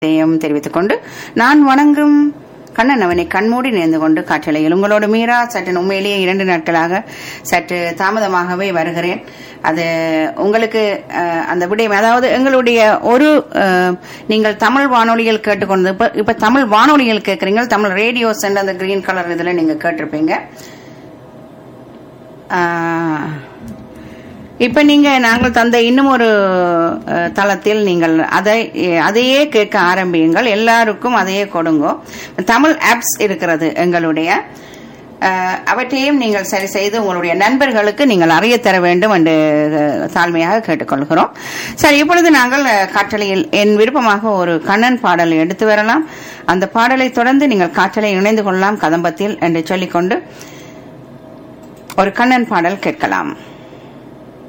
வணக்கத்தையும் தெரிவித்துக் கொண்டு நான் வணங்கும் கண்ணன் அவனை கண்மூடி நேர்ந்து கொண்டு காற்றலையில் உங்களோட மீரா சற்று உண்மையிலேயே இரண்டு நாட்களாக சற்று தாமதமாகவே வருகிறேன் அது உங்களுக்கு அஹ், அந்த விடயம் அதாவது எங்களுடைய ஒரு அஹ், நீங்கள் தமிழ் வானொலியில் கேட்டுக்கொண்டு இப்ப இப்ப தமிழ் வானொலியில் கேட்குறீங்க தமிழ் ரேடியோ சென்ட் அந்த கிரீன் கலர் இதுல நீங்க கேட்டிருப்பீங்க ஆஹ், இப்ப நீங்க நாங்கள் தந்த இன்னும் ஒரு அஹ், தளத்தில் நீங்கள் அதை அதையே கேட்க ஆரம்பியுங்கள் எல்லாருக்கும் அதையே கொடுங்கோ தமிழ் ஆப்ஸ் இருக்கிறது எங்களுடைய அஹ், அவற்றையும் நீங்கள் சரி செய்து உங்களுடைய நண்பர்களுக்கு நீங்கள் அறிய தர வேண்டும் என்று அஹ், தாழ்மையாக கேட்டுக்கொள்கிறோம் சரி இப்பொழுது நாங்கள் அஹ், காற்றலையில் என் விருப்பமாக ஒரு கண்ணன் பாடலை எடுத்து வரலாம் அந்த பாடலை தொடர்ந்து நீங்கள் காற்றலை இணைந்து கொள்ளலாம் கதம்பத்தில் என்று சொல்லிக்கொண்டு ஒரு கண்ணன் பாடல் கேட்கலாம்